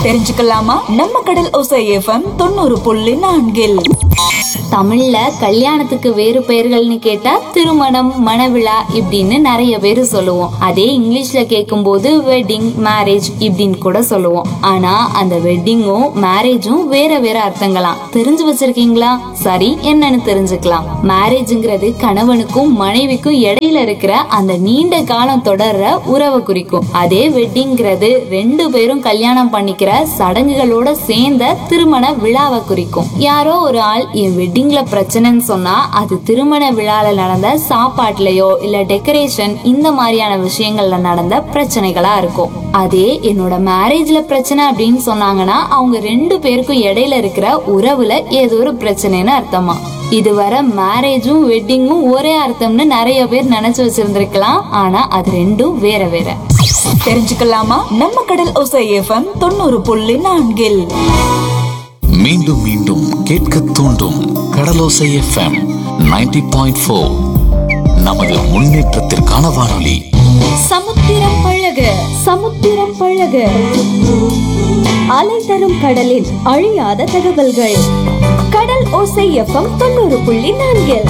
தெரிஞ்சுக்கலாமா நம்ம கடல் ஒசை எஃப்எம் தொண்ணூறு புள்ளி நான்கில் தமிழ்ல கல்யாணத்துக்கு வேறு பெயர்கள்னு கேட்டா திருமணம் மணவிழா இப்படின்னு நிறைய பேர் சொல்லுவோம் அதே இங்கிலீஷ்ல கேட்கும்போது வெட்டிங் மேரேஜ் இப்படின்னு கூட சொல்லுவோம் ஆனா அந்த வெட்டிங்கும் மேரேஜும் வேற வேற அர்த்தங்களாம் தெரிஞ்சு வச்சிருக்கீங்களா சரி என்னன்னு தெரிஞ்சுக்கலாம் மேரேஜ்ங்கிறது கணவனுக்கும் மனைவிக்கும் இடையில இருக்கிற அந்த நீண்ட காலம் தொடர்ற உறவை குறிக்கும் அதே வெட்டிங்கிறது ரெண்டு பேரும் கல்யாணம் பண்ணிக்கிற சடங்குகளோட சேர்ந்த திருமண விழாவை குறிக்கும் யாரோ ஒரு ஆள் என் வெட்டிங்ல பிரச்சனைன்னு சொன்னா அது திருமண விழால நடந்த சாப்பாட்டுலயோ இல்ல டெக்கரேஷன் இந்த மாதிரியான விஷயங்கள்ல நடந்த பிரச்சனைகளா இருக்கும் அதே என்னோட மேரேஜ்ல பிரச்சனை அப்படின்னு சொன்னாங்கன்னா அவங்க ரெண்டு பேருக்கும் இடையில இருக்கிற உறவுல ஏதோ ஒரு பிரச்சனைன்னு அர்த்தமா இதுவரை மேரேஜும் வெட்டிங்கும் ஒரே அர்த்தம்னு நிறைய பேர் நினைச்சு வச்சிருந்திருக்கலாம் ஆனா அது ரெண்டும் வேற வேற தெரிஞ்சுக்கலாமா நம்ம கடல் ஒசை எஃப்எம் தொண்ணூறு புள்ளி நான்கில் மீண்டும் மீண்டும் கேட்க தூண்டும் கடலோசை எஃப்எம் 90.4 பாயிண்ட் ஃபோர் நமது முன்னேற்றத்திற்கான வானொலி சமுத்திரம் பழக சமுத்திரம் பழக அலை தரும் கடலில் அழியாத தகவல்கள் கடல் ஓசை எஃப்எம் தொண்ணூறு புள்ளி நான்கில்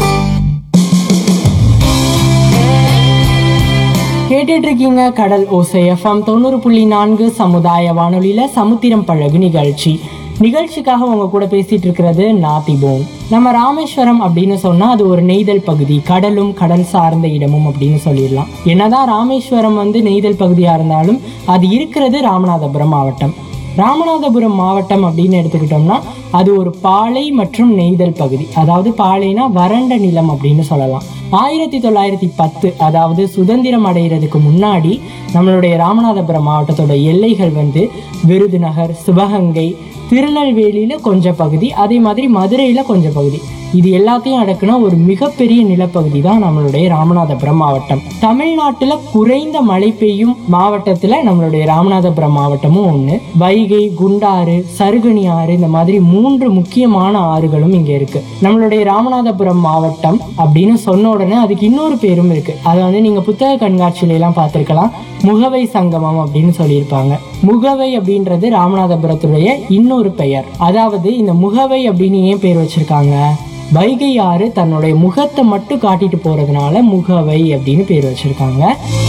கேட்டுட்டு இருக்கீங்க கடல் ஓசை எஃப்எம் தொண்ணூறு புள்ளி நான்கு சமுதாய வானொலியில சமுத்திரம் பழகு நிகழ்ச்சி நிகழ்ச்சிக்காக உங்க கூட பேசிட்டு இருக்கிறது நாத்திபோம் நம்ம ராமேஸ்வரம் அப்படின்னு சொன்னா அது ஒரு நெய்தல் பகுதி கடலும் கடல் சார்ந்த இடமும் அப்படின்னு சொல்லிடலாம் என்னதான் ராமேஸ்வரம் வந்து நெய்தல் பகுதியா இருந்தாலும் அது இருக்கிறது ராமநாதபுரம் மாவட்டம் ராமநாதபுரம் மாவட்டம் அப்படின்னு எடுத்துக்கிட்டோம்னா அது ஒரு பாலை மற்றும் நெய்தல் பகுதி அதாவது பாலைனா வறண்ட நிலம் அப்படின்னு சொல்லலாம் ஆயிரத்தி தொள்ளாயிரத்தி பத்து அதாவது சுதந்திரம் அடைகிறதுக்கு முன்னாடி நம்மளுடைய ராமநாதபுரம் மாவட்டத்தோட எல்லைகள் வந்து விருதுநகர் சிவகங்கை திருநெல்வேலியில கொஞ்சம் பகுதி அதே மாதிரி மதுரையில கொஞ்சம் பகுதி இது எல்லாத்தையும் அடக்குனா ஒரு மிகப்பெரிய நிலப்பகுதி தான் நம்மளுடைய ராமநாதபுரம் மாவட்டம் தமிழ்நாட்டுல குறைந்த மழை பெய்யும் மாவட்டத்துல நம்மளுடைய ராமநாதபுரம் மாவட்டமும் ஒண்ணு வைகை குண்டாறு சருகணி ஆறு இந்த மாதிரி மூன்று முக்கியமான ஆறுகளும் இங்க இருக்கு நம்மளுடைய ராமநாதபுரம் மாவட்டம் அப்படின்னு சொன்ன உடனே அதுக்கு இன்னொரு பேரும் இருக்கு அதை வந்து நீங்க புத்தக கண்காட்சியில எல்லாம் பார்த்திருக்கலாம் முகவை சங்கமம் அப்படின்னு சொல்லியிருப்பாங்க முகவை அப்படின்றது ராமநாதபுரத்துடைய இன்னொரு பெயர் அதாவது இந்த முகவை அப்படின்னு ஏன் பேர் வச்சிருக்காங்க வைகை ஆறு தன்னுடைய முகத்தை மட்டும் காட்டிட்டு போறதுனால முகவை அப்படின்னு பேர் வச்சிருக்காங்க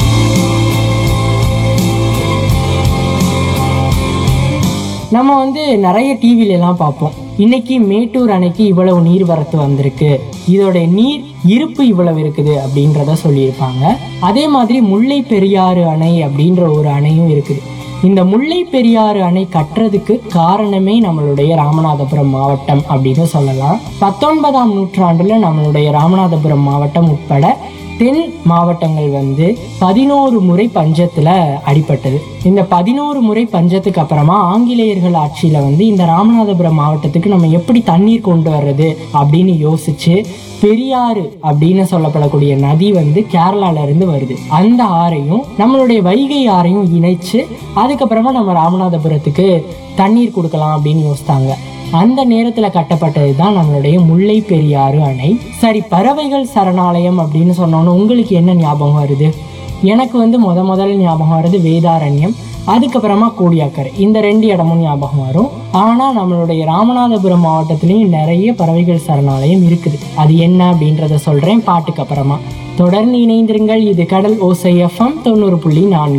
நம்ம வந்து நிறைய டிவில எல்லாம் பார்ப்போம் இன்னைக்கு மேட்டூர் அணைக்கு இவ்வளவு நீர்வரத்து வந்திருக்கு இதோட நீர் இருப்பு இவ்வளவு இருக்குது அப்படின்றத சொல்லியிருப்பாங்க அதே மாதிரி முல்லை பெரியாறு அணை அப்படின்ற ஒரு அணையும் இருக்குது இந்த முல்லை பெரியாறு அணை கட்டுறதுக்கு காரணமே நம்மளுடைய ராமநாதபுரம் மாவட்டம் அப்படின்னு சொல்லலாம் பத்தொன்பதாம் நூற்றாண்டுல நம்மளுடைய ராமநாதபுரம் மாவட்டம் உட்பட தென் மாவட்டங்கள் வந்து பதினோரு முறை பஞ்சத்துல அடிபட்டது இந்த பதினோரு முறை பஞ்சத்துக்கு அப்புறமா ஆங்கிலேயர்கள் ஆட்சியில வந்து இந்த ராமநாதபுரம் மாவட்டத்துக்கு நம்ம எப்படி தண்ணீர் கொண்டு வர்றது அப்படின்னு யோசிச்சு பெரியாறு அப்படின்னு சொல்லப்படக்கூடிய நதி வந்து கேரளால இருந்து வருது அந்த ஆறையும் நம்மளுடைய வைகை ஆறையும் இணைச்சு அதுக்கப்புறமா நம்ம ராமநாதபுரத்துக்கு தண்ணீர் கொடுக்கலாம் அப்படின்னு யோசித்தாங்க அந்த நேரத்துல கட்டப்பட்டது தான் நம்மளுடைய முல்லை பெரியாறு அணை சரி பறவைகள் சரணாலயம் அப்படின்னு சொன்னோன்னு உங்களுக்கு என்ன ஞாபகம் வருது எனக்கு வந்து முத முதல்ல ஞாபகம் வருது வேதாரண்யம் அதுக்கப்புறமா கூடியாக்கரை இந்த ரெண்டு இடமும் ஞாபகம் வரும் ஆனா நம்மளுடைய ராமநாதபுரம் மாவட்டத்திலயும் நிறைய பறவைகள் சரணாலயம் இருக்குது அது என்ன அப்படின்றத சொல்றேன் பாட்டுக்கு அப்புறமா தொடர்ந்து இணைந்திருங்கள் இது கடல் ஓசை எஃப்எம் தொண்ணூறு புள்ளி நான்கு